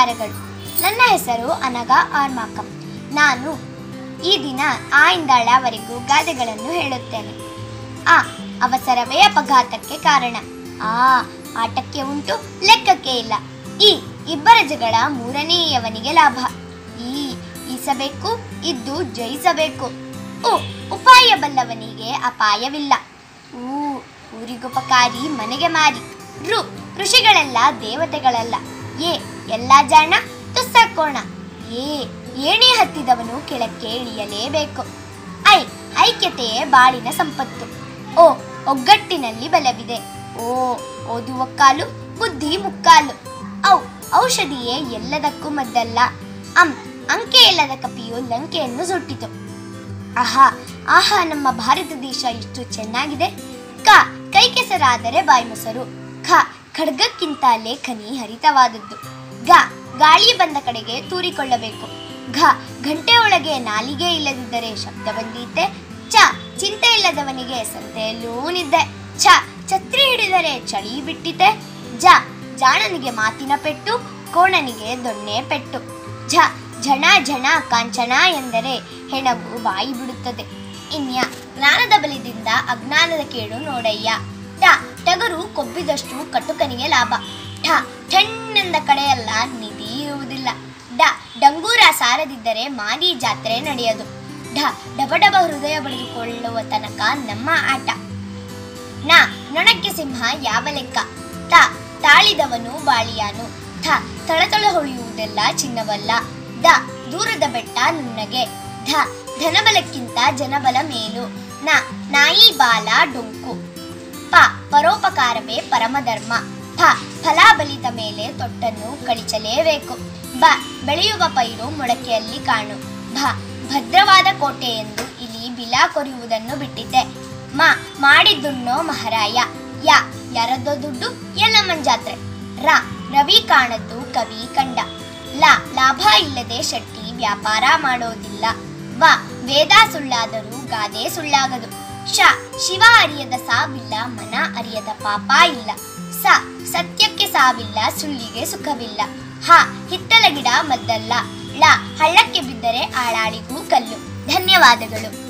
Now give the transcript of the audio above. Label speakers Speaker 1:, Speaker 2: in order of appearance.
Speaker 1: ನಮಸ್ಕಾರಗಳು ನನ್ನ ಹೆಸರು ಅನಗ ಆರ್ಮಾಕಂ ನಾನು ಈ ದಿನ ಆ ಇಂದಾಳವರೆಗೂ ಗಾದೆಗಳನ್ನು ಹೇಳುತ್ತೇನೆ ಆ ಅವಸರವೇ ಅಪಘಾತಕ್ಕೆ ಕಾರಣ ಆ ಆಟಕ್ಕೆ ಉಂಟು ಲೆಕ್ಕಕ್ಕೆ ಇಲ್ಲ ಈ ಇಬ್ಬರ ಜಗಳ ಮೂರನೆಯವನಿಗೆ ಲಾಭ ಈ ಈಸಬೇಕು ಇದ್ದು ಜಯಿಸಬೇಕು ಉ ಉಪಾಯ ಬಲ್ಲವನಿಗೆ ಅಪಾಯವಿಲ್ಲ ಊ ಊರಿಗುಪಕಾರಿ ಮನೆಗೆ ಮಾರಿ ಋ ಋಷಿಗಳೆಲ್ಲ ದೇವತೆಗಳಲ್ಲ ಏ ಎಲ್ಲ ಜಾಣ ತುಸ್ಸಾಕೋಣ ಏ ಏಣಿ ಹತ್ತಿದವನು ಕೆಳಕ್ಕೆ ಇಳಿಯಲೇಬೇಕು ಐ ಐಕ್ಯತೆಯೇ ಬಾಳಿನ ಸಂಪತ್ತು ಓ ಒಗ್ಗಟ್ಟಿನಲ್ಲಿ ಬಲವಿದೆ ಓ ಓದುವ ಕಾಲು ಬುದ್ಧಿ ಮುಕ್ಕಾಲು ಔ ಔಷಧಿಯೇ ಎಲ್ಲದಕ್ಕೂ ಮದ್ದಲ್ಲ ಅಂ ಅಂಕೆ ಇಲ್ಲದ ಕಪಿಯು ಲಂಕೆಯನ್ನು ಸುಟ್ಟಿತು ಆಹಾ ಆಹಾ ನಮ್ಮ ಭಾರತ ದೇಶ ಎಷ್ಟು ಚೆನ್ನಾಗಿದೆ ಕ ಕೈ ಕೆಸರಾದರೆ ಬಾಯಿ ಮೊಸರು ಖ ಖಡ್ಗಕ್ಕಿಂತ ಲೇಖನಿ ಹರಿತವಾದದ್ದು ಗ ಗಾಳಿ ಬಂದ ಕಡೆಗೆ ತೂರಿಕೊಳ್ಳಬೇಕು ಘ ಗಂಟೆ ಒಳಗೆ ನಾಲಿಗೆ ಇಲ್ಲದಿದ್ದರೆ ಶಬ್ದ ಬಂದೀತೆ ಚ ಚಿಂತೆ ಇಲ್ಲದವನಿಗೆ ಸಂತೆಯಲ್ಲೂ ನಿದ್ದೆ ಛ ಛತ್ರಿ ಹಿಡಿದರೆ ಚಳಿ ಬಿಟ್ಟಿತೆ ಜ ಜಾಣನಿಗೆ ಮಾತಿನ ಪೆಟ್ಟು ಕೋಣನಿಗೆ ದೊಣ್ಣೆ ಪೆಟ್ಟು ಝ ಝಣ ಝಣ ಕಾಂಚನ ಎಂದರೆ ಹೆಣವು ಬಾಯಿ ಬಿಡುತ್ತದೆ ಇನ್ಯ ಜ್ಞಾನದ ಬಲಿದಿಂದ ಅಜ್ಞಾನದ ಕೇಡು ನೋಡಯ್ಯ ಟ ಟಗರು ಕೊಬ್ಬಿದಷ್ಟು ಕಟುಕನಿಗೆ ಲಾಭ ಠ ಠಣ್ಣೆಂದ ಕಡೆಯಲ್ಲ ನಿಧಿ ಇರುವುದಿಲ್ಲ ಡ ಡಂಗೂರ ಸಾರದಿದ್ದರೆ ಮಾರಿ ಜಾತ್ರೆ ನಡೆಯದು ಢ ಡಬಡಬ ಹೃದಯ ಬಡಿದುಕೊಳ್ಳುವ ತನಕ ನಮ್ಮ ಆಟ ನ ನೊಣಕ್ಕೆ ಸಿಂಹ ಯಾವ ಲೆಕ್ಕ ತ ತಾಳಿದವನು ಬಾಳಿಯಾನು ಥ ತಳತಳ ಹೊಳೆಯುವುದೆಲ್ಲ ಚಿನ್ನವಲ್ಲ ದ ದೂರದ ಬೆಟ್ಟ ನುಣ್ಣಗೆ ಧ ಧನಬಲಕ್ಕಿಂತ ಜನಬಲ ಮೇಲು ನ ನಾಯಿ ಬಾಲ ಡೊಂಕು ಪ ಪರೋಪಕಾರವೇ ಪರಮಧರ್ಮ ಫ ಫಲ ಬಲಿತ ಮೇಲೆ ತೊಟ್ಟನ್ನು ಕಳಿಚಲೇಬೇಕು ಬ ಬೆಳೆಯುವ ಪೈರು ಮೊಳಕೆಯಲ್ಲಿ ಕಾಣು ಭ ಭದ್ರವಾದ ಕೋಟೆ ಎಂದು ಇಲಿ ಬಿಲ ಕೊರಿಯುವುದನ್ನು ಬಿಟ್ಟಿದ್ದೆ ಮ ಮಾಡಿದ್ದುಣ್ಣೋ ಮಹಾರಾಯ ಯ ಯಾರದ್ದೋ ದುಡ್ಡು ಎಲ್ಲಮ್ಮನ್ ಜಾತ್ರೆ ರ ರವಿ ಕಾಣದ್ದು ಕವಿ ಕಂಡ ಲ ಲಾಭ ಇಲ್ಲದೆ ಶೆಟ್ಟಿ ವ್ಯಾಪಾರ ಮಾಡೋದಿಲ್ಲ ವ ವೇದ ಸುಳ್ಳಾದರೂ ಗಾದೆ ಸುಳ್ಳಾಗದು ಶ ಶಿವ ಅರಿಯದ ಸಾವಿಲ್ಲ ಮನ ಅರಿಯದ ಪಾಪ ಇಲ್ಲ ಸ ಸತ್ಯಕ್ಕೆ ಸಾವಿಲ್ಲ ಸುಳ್ಳಿಗೆ ಸುಖವಿಲ್ಲ ಹ ಹಿತ್ತಲ ಗಿಡ ಮದ್ದಲ್ಲ ಳ ಹಳ್ಳಕ್ಕೆ ಬಿದ್ದರೆ ಆಳಾಳಿಗೂ ಕಲ್ಲು ಧನ್ಯವಾದಗಳು